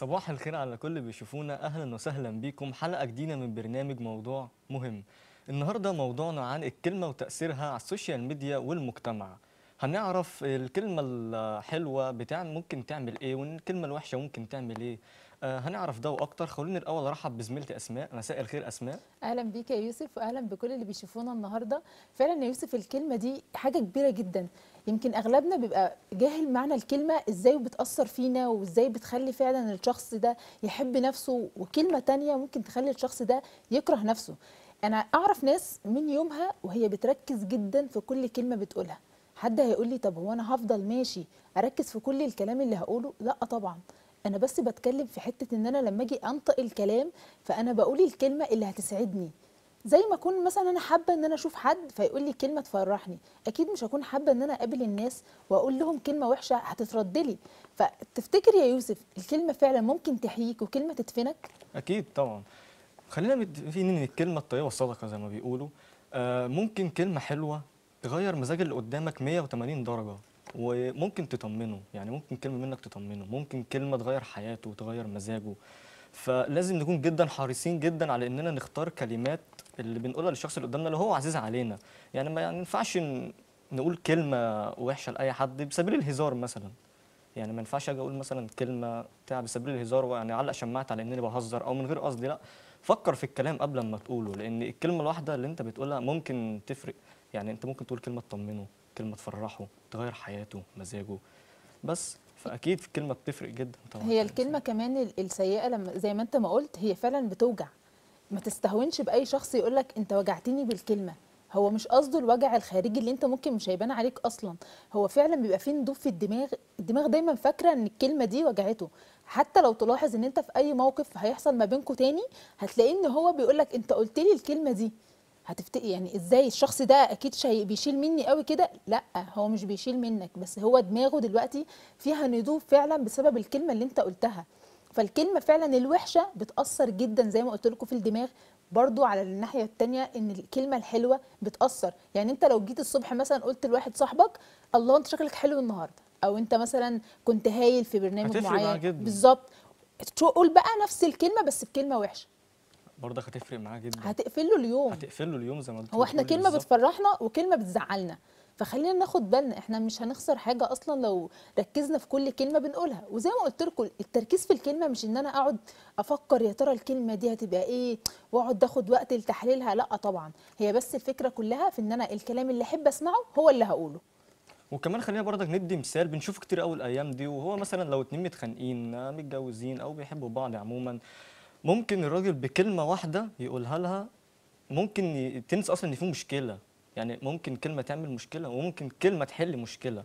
صباح الخير على كل اللي بيشوفونا اهلا وسهلا بيكم حلقه جديده من برنامج موضوع مهم النهارده موضوعنا عن الكلمه وتاثيرها على السوشيال ميديا والمجتمع هنعرف الكلمه الحلوه بتاع ممكن تعمل ايه والكلمه الوحشه ممكن تعمل ايه آه هنعرف ده واكتر خلوني الاول ارحب بزميلتي اسماء مساء الخير اسماء اهلا بيك يا يوسف واهلا بكل اللي بيشوفونا النهارده فعلا يا يوسف الكلمه دي حاجه كبيره جدا يمكن اغلبنا بيبقى جاهل معنى الكلمه ازاي بتاثر فينا وازاي بتخلي فعلا الشخص ده يحب نفسه وكلمه تانية ممكن تخلي الشخص ده يكره نفسه انا اعرف ناس من يومها وهي بتركز جدا في كل كلمه بتقولها حد هيقول لي طب هو انا هفضل ماشي اركز في كل الكلام اللي هقوله لا طبعا انا بس بتكلم في حته ان انا لما اجي انطق الكلام فانا بقول الكلمه اللي هتسعدني زي ما اكون مثلا انا حابه ان انا اشوف حد فيقول لي كلمه تفرحني اكيد مش هكون حابه ان انا اقابل الناس واقول لهم كلمه وحشه هتترد لي فتفتكر يا يوسف الكلمه فعلا ممكن تحييك وكلمه تدفنك اكيد طبعا خلينا متفقين ان الكلمه الطيبه صدقه زي ما بيقولوا آه ممكن كلمه حلوه تغير مزاج اللي قدامك 180 درجه وممكن تطمنه يعني ممكن كلمه منك تطمنه ممكن كلمه تغير حياته وتغير مزاجه فلازم نكون جدا حريصين جدا على اننا نختار كلمات اللي بنقولها للشخص اللي قدامنا اللي هو عزيز علينا يعني ما يعني ينفعش ن- نقول كلمه وحشه لاي حد بسبيل الهزار مثلا يعني ما ينفعش اجي اقول مثلا كلمه بتاع بسبيل الهزار ويعني اعلق شماعت على انني بهزر او من غير قصدي لا فكر في الكلام قبل ما تقوله لان الكلمه الواحده اللي انت بتقولها ممكن تفرق يعني انت ممكن تقول كلمه تطمنه كلمه تفرحه تغير حياته مزاجه بس فاكيد في كلمه بتفرق جدا طبعا هي الكلمه كمان ال- السيئه لما زي ما انت ما قلت هي فعلا بتوجع ما تستهونش باي شخص يقول لك انت وجعتني بالكلمه هو مش قصده الوجع الخارجي اللي انت ممكن مش هيبان عليك اصلا هو فعلا بيبقى فيه ندوب في الدماغ الدماغ دايما فاكره ان الكلمه دي وجعته حتى لو تلاحظ ان انت في اي موقف هيحصل ما بينكم تاني هتلاقيه ان هو بيقول لك انت قلت لي الكلمه دي هتفتكر يعني ازاي الشخص ده اكيد شي بيشيل مني قوي كده لا هو مش بيشيل منك بس هو دماغه دلوقتي فيها ندوب فعلا بسبب الكلمه اللي انت قلتها فالكلمه فعلا الوحشه بتاثر جدا زي ما قلت لكم في الدماغ برضو على الناحيه التانية ان الكلمه الحلوه بتاثر يعني انت لو جيت الصبح مثلا قلت لواحد صاحبك الله انت شكلك حلو النهارده او انت مثلا كنت هايل في برنامج هتفرق معاه معين جدا. بالظبط شو- قول بقى نفس الكلمه بس بكلمه وحشه برضه هتفرق معاه جدا هتقفل له اليوم هتقفل له اليوم زي ما انت هو احنا بتقولي كلمه بالظبط. بتفرحنا وكلمه بتزعلنا فخلينا ناخد بالنا احنا مش هنخسر حاجه اصلا لو ركزنا في كل كلمه بنقولها وزي ما قلت لكم التركيز في الكلمه مش ان انا اقعد افكر يا ترى الكلمه دي هتبقى ايه واقعد اخد وقت لتحليلها لا طبعا هي بس الفكره كلها في ان انا الكلام اللي احب اسمعه هو اللي هقوله وكمان خلينا برضك ندي مثال بنشوف كتير قوي الايام دي وهو مثلا لو اتنين متخانقين آه، متجوزين او بيحبوا بعض عموما ممكن الراجل بكلمه واحده يقولها لها ممكن ي- تنسى اصلا ان في مشكله يعني ممكن كلمه تعمل مشكله وممكن كلمه تحل مشكله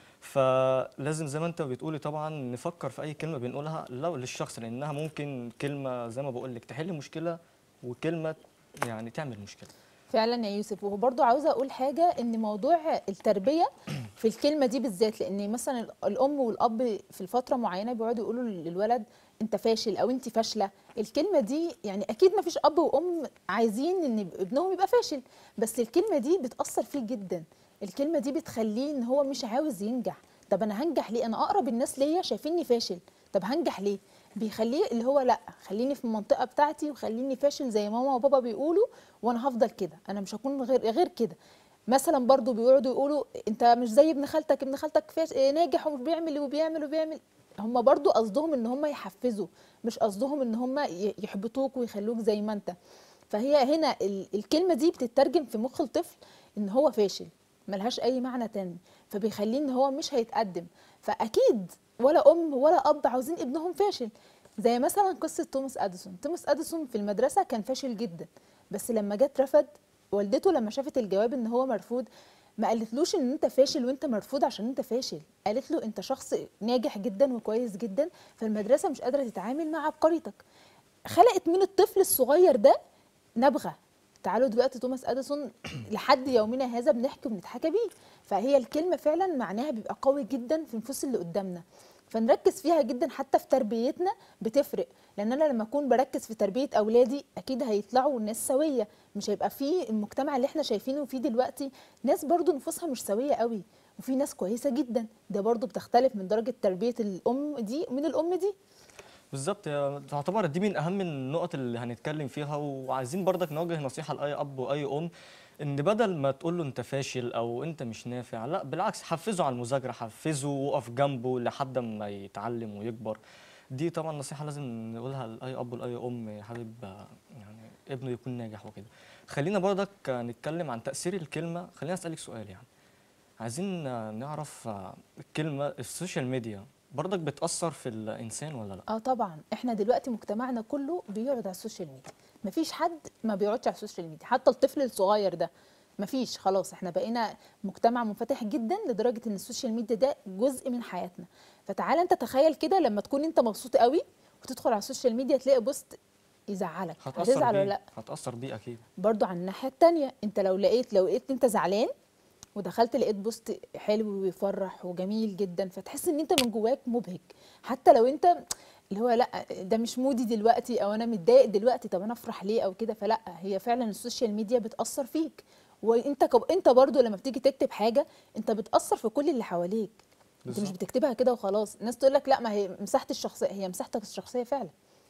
فلازم زي ما انت بتقولي طبعا نفكر في اي كلمه بنقولها لو للشخص لانها ممكن كلمه زي ما بقول لك تحل مشكله وكلمه يعني تعمل مشكله فعلا يا يوسف وبرضه عاوزه اقول حاجه ان موضوع التربيه في الكلمه دي بالذات لان مثلا الام والاب في الفتره معينه بيقعدوا يقولوا للولد انت فاشل او انت فاشله الكلمه دي يعني اكيد ما فيش اب وام عايزين ان ابنهم يبقى فاشل بس الكلمه دي بتاثر فيه جدا الكلمه دي بتخليه ان هو مش عاوز ينجح طب انا هنجح ليه انا اقرب الناس ليا شايفيني فاشل طب هنجح ليه بيخليه اللي هو لا خليني في المنطقه بتاعتي وخليني فاشل زي ماما وبابا بيقولوا وانا هفضل كده انا مش هكون غير غير كده مثلا برضو بيقعدوا يقولوا انت مش زي ابن خالتك ابن خالتك فاش... اه ناجح ومش بيعمل وبيعمل وبيعمل هم برضو قصدهم ان هم يحفزوا مش قصدهم ان هم ي- يحبطوك ويخلوك زي ما انت فهي هنا ال- الكلمه دي بتترجم في مخ الطفل ان هو فاشل ملهاش اي معنى تاني فبيخليه ان هو مش هيتقدم فاكيد ولا ام ولا اب عاوزين ابنهم فاشل زي مثلا قصه توماس اديسون توماس اديسون في المدرسه كان فاشل جدا بس لما جت رفض والدته لما شافت الجواب ان هو مرفوض ما قالتلوش ان انت فاشل وانت مرفوض عشان انت فاشل قالت له انت شخص ناجح جدا وكويس جدا فالمدرسه مش قادره تتعامل مع عبقريتك خلقت من الطفل الصغير ده نبغه تعالوا دلوقتي توماس اديسون لحد يومنا هذا بنحكي وبنتحكى بيه فهي الكلمه فعلا معناها بيبقى قوي جدا في نفوس اللي قدامنا فنركز فيها جدا حتى في تربيتنا بتفرق لان انا لما اكون بركز في تربيه اولادي اكيد هيطلعوا ناس سويه مش هيبقى في المجتمع اللي احنا شايفينه فيه دلوقتي ناس برضو نفوسها مش سويه قوي وفي ناس كويسه جدا ده برضو بتختلف من درجه تربيه الام دي من الام دي بالظبط هي تعتبر دي من اهم النقط اللي هنتكلم فيها وعايزين برضك نوجه نصيحه لاي اب واي ام ان بدل ما تقول له انت فاشل او انت مش نافع لا بالعكس حفزه على المذاكره حفزه وقف جنبه لحد ما يتعلم ويكبر دي طبعا نصيحه لازم نقولها لاي اب ولاي ام حابب آه، يعني ابنه يكون ناجح وكده خلينا برضك آه، نتكلم عن تاثير الكلمه خلينا اسالك سؤال يعني عايزين آه، نعرف آه، الكلمه السوشيال ميديا برضك بتاثر في الانسان ولا لا اه طبعا احنا دلوقتي مجتمعنا كله بيقعد على السوشيال ميديا مفيش حد ما بيقعدش على السوشيال ميديا حتى الطفل الصغير ده مفيش خلاص احنا بقينا مجتمع منفتح جدا لدرجه ان السوشيال ميديا ده جزء من حياتنا فتعالى انت تخيل كده لما تكون انت مبسوط قوي وتدخل على السوشيال ميديا تلاقي بوست يزعلك هتاثر هتزعل ولا بيه لا هتاثر بيه اكيد برضو على الناحيه التانية انت لو لقيت لو لقيت انت زعلان ودخلت لقيت بوست حلو ويفرح وجميل جدا فتحس ان انت من جواك مبهج حتى لو انت اللي هو لا ده مش مودي دلوقتي او انا متضايق دلوقتي طب انا افرح ليه او كده فلا هي فعلا السوشيال ميديا بتاثر فيك وانت كب... انت برضو لما بتيجي تكتب حاجه انت بتاثر في كل اللي حواليك انت مش بالظبط. بتكتبها كده وخلاص الناس تقول لك لا ما هي مساحه الشخصيه هي مساحتك الشخصيه فعلا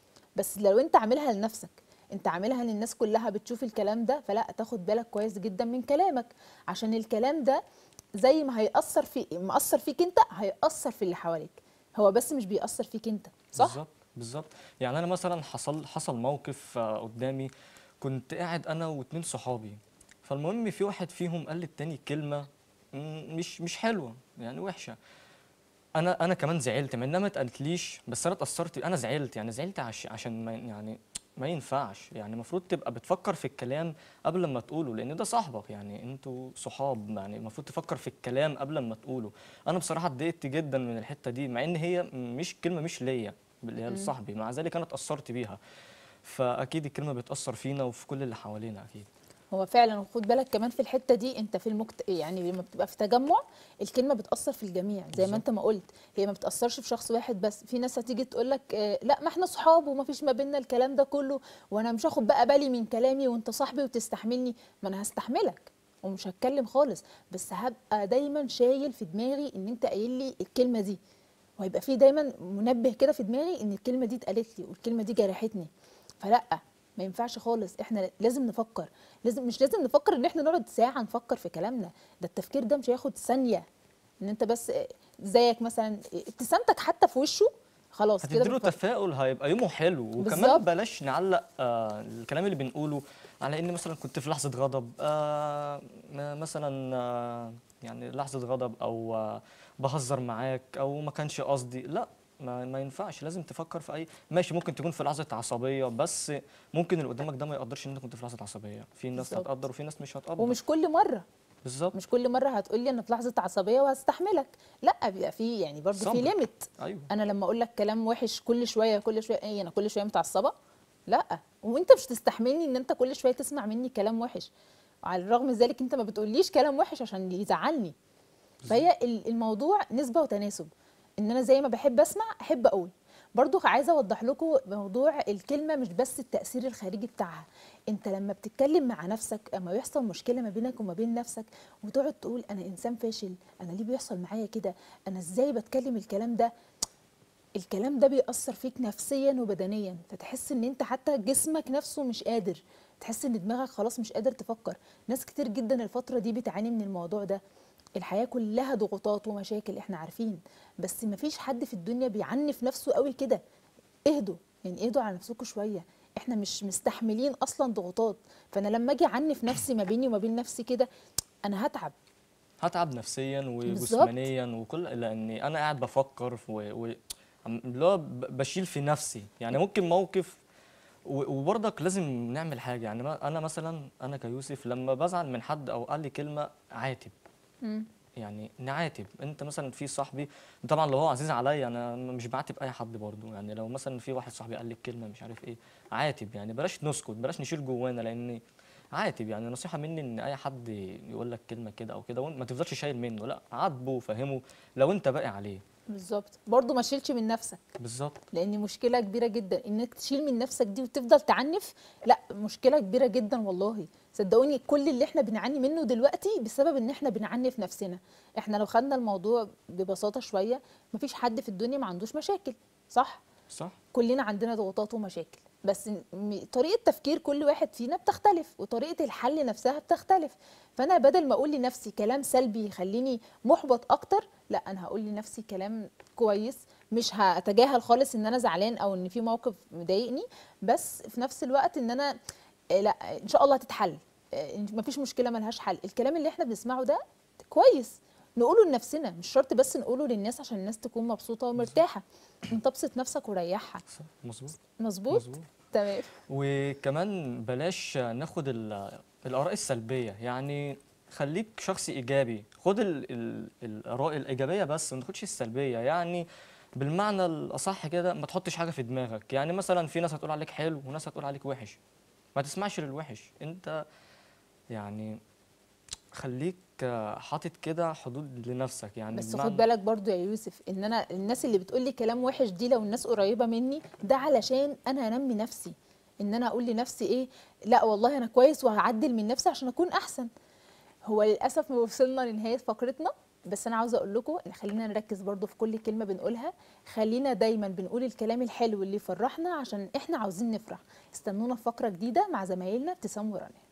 بس لو انت عاملها لنفسك انت عاملها للناس كلها بتشوف الكلام ده فلا تاخد بالك كويس جدا من كلامك عشان الكلام ده زي ما هيأثر في مأثر فيك انت هيأثر في اللي حواليك هو بس مش بيأثر فيك انت صح بالظبط بالظبط يعني انا مثلا حصل حصل موقف آه، قدامي كنت قاعد انا واتنين صحابي فالمهم في واحد فيهم قال للتاني كلمه مم، مش مش حلوه يعني وحشه انا انا كمان زعلت مع انها ما اتقالتليش بس انا اتاثرت انا زعلت يعني زعلت عش عشان ما يعني ما ينفعش يعني المفروض تبقى بتفكر في الكلام قبل ما تقوله لان ده صاحبك يعني انتوا صحاب يعني المفروض تفكر في الكلام قبل ما تقوله انا بصراحه اتضايقت جدا من الحته دي مع ان هي مش كلمه مش ليا اللي هي لصاحبي مع ذلك انا اتاثرت بيها فاكيد الكلمه بتاثر فينا وفي كل اللي حوالينا اكيد هو فعلا وخد بالك كمان في الحته دي انت في المكت... يعني لما بتبقى في تجمع الكلمه بتاثر في الجميع زي ما بالظبط. انت ما قلت هي ما بتاثرش في شخص واحد بس في ناس هتيجي تقول لك آه، لا ما احنا صحاب وما فيش ما بيننا الكلام ده كله وانا مش هاخد بقى بالي من كلامي وانت صاحبي وتستحملني ما انا هستحملك ومش هتكلم خالص بس هبقى دايما شايل في دماغي ان انت قايل لي الكلمه دي وهيبقى في دايما منبه كده في دماغي ان الكلمه دي اتقالت لي والكلمه دي جرحتني فلا ما ينفعش خالص احنا لازم نفكر لازم مش لازم نفكر ان احنا نقعد ساعه نفكر في كلامنا ده التفكير ده مش هياخد ثانيه ان انت بس زيك مثلا ابتسامتك حتى في وشه خلاص كده هتديله بتفكر. تفاؤل هيبقى يومه حلو وكمان بالظبط. بلاش نعلق آه الكلام اللي بنقوله على ان مثلا كنت في لحظه غضب آه م- مثلا آه يعني لحظه غضب او آه بهزر معاك او ما كانش قصدي لا ما, ما ينفعش لازم تفكر في اي ماشي ممكن تكون في لحظه عصبيه بس ممكن اللي قدامك ده ما يقدرش ان انت كنت في لحظه عصبيه في ناس بالظبط. هتقدر وفي ناس مش هتقدر ومش كل مره بالظبط مش كل مره هتقول لي انا في لحظه عصبيه وهستحملك لا بيبقى في يعني برضه في صبر. ليميت ايوه انا لما اقول لك كلام وحش كل شويه كل شويه ايه انا كل شويه متعصبه لا وانت مش تستحملني ان انت كل شويه تسمع مني كلام وحش على الرغم من ذلك انت ما بتقوليش كلام وحش عشان يزعلني فهي ال- الموضوع نسبه وتناسب ان انا زي ما بحب اسمع احب اقول برضو عايزه اوضح لكم موضوع الكلمه مش بس التاثير الخارجي بتاعها انت لما بتتكلم مع نفسك اما يحصل مشكله ما بينك وما بين نفسك وتقعد تقول انا انسان فاشل انا ليه بيحصل معايا كده انا ازاي بتكلم الكلام ده الكلام ده بيأثر فيك نفسيا وبدنيا فتحس ان انت حتى جسمك نفسه مش قادر تحس ان دماغك خلاص مش قادر تفكر ناس كتير جدا الفترة دي بتعاني من الموضوع ده الحياة كلها ضغوطات ومشاكل احنا عارفين بس مفيش حد في الدنيا بيعنف نفسه قوي كده اهدوا يعني اهدوا على نفسكم شوية احنا مش مستحملين اصلا ضغوطات فانا لما اجي اعنف نفسي ما بيني وما بين نفسي كده انا هتعب هتعب نفسيا بالظبط. وجسمانيا وكل لاني انا قاعد بفكر و... و... عم- اللي هو ب- بشيل في نفسي يعني ممكن موقف و- وبرضك لازم نعمل حاجه يعني ما- انا مثلا انا كيوسف لما بزعل من حد او قال لي كلمه عاتب مم. يعني نعاتب انت مثلا في صاحبي طبعا لو هو عزيز عليا انا مش بعاتب اي حد برضو يعني لو مثلا في واحد صاحبي قال لي كلمه مش عارف ايه عاتب يعني بلاش نسكت بلاش نشيل جوانا لان عاتب يعني نصيحه مني ان اي حد يقول لك كلمه كده او كده وانت ما تفضلش شايل منه لا عاتبه وفهمه لو انت باقي عليه بالظبط برضو ما تشيلش من نفسك بالظبط لان مشكله كبيره جدا انك تشيل من نفسك دي وتفضل تعنف لا مشكله كبيره جدا والله صدقوني كل اللي احنا بنعاني منه دلوقتي بسبب ان احنا بنعنف نفسنا احنا لو خدنا الموضوع ببساطه شويه مفيش حد في الدنيا ما عندوش مشاكل صح صح كلنا عندنا ضغوطات ومشاكل بس م- طريقه تفكير كل واحد فينا بتختلف وطريقه الحل نفسها بتختلف فانا بدل ما اقول لنفسي كلام سلبي يخليني محبط اكتر لا انا هقول لنفسي كلام كويس مش هتجاهل خالص ان انا زعلان او ان في موقف مضايقني بس في نفس الوقت ان انا آه، لا ان شاء الله هتتحل آه، مفيش مشكله ملهاش حل الكلام اللي احنا بنسمعه ده كويس نقوله لنفسنا مش شرط بس نقوله للناس عشان الناس تكون مبسوطه ومرتاحه انت ابسط نفسك وريحها صح مظبوط مظبوط مظبوط تمام وكمان بلاش ناخد ال- الآراء السلبية يعني خليك شخص إيجابي خد ال ال الآراء الإيجابية بس ما تاخدش السلبية يعني بالمعنى الأصح كده ما تحطش حاجة في دماغك يعني مثلا في ناس هتقول عليك حلو وناس هتقول عليك وحش ما تسمعش للوحش أنت يعني خليك حاطط كده حدود لنفسك يعني بس بمعنى- خد بالك برضو يا يوسف ان انا الناس اللي بتقول لي كلام وحش دي لو الناس قريبه مني ده علشان انا انمي نفسي ان انا اقول لنفسي ايه لا والله انا كويس وهعدل من نفسي عشان اكون احسن هو للاسف ما وصلنا لنهايه فقرتنا بس انا عاوزه اقول لكم ان خلينا نركز برضو في كل كلمه بنقولها خلينا دايما بنقول الكلام الحلو اللي يفرحنا عشان احنا عاوزين نفرح استنونا في فقره جديده مع زمايلنا ابتسام ورنا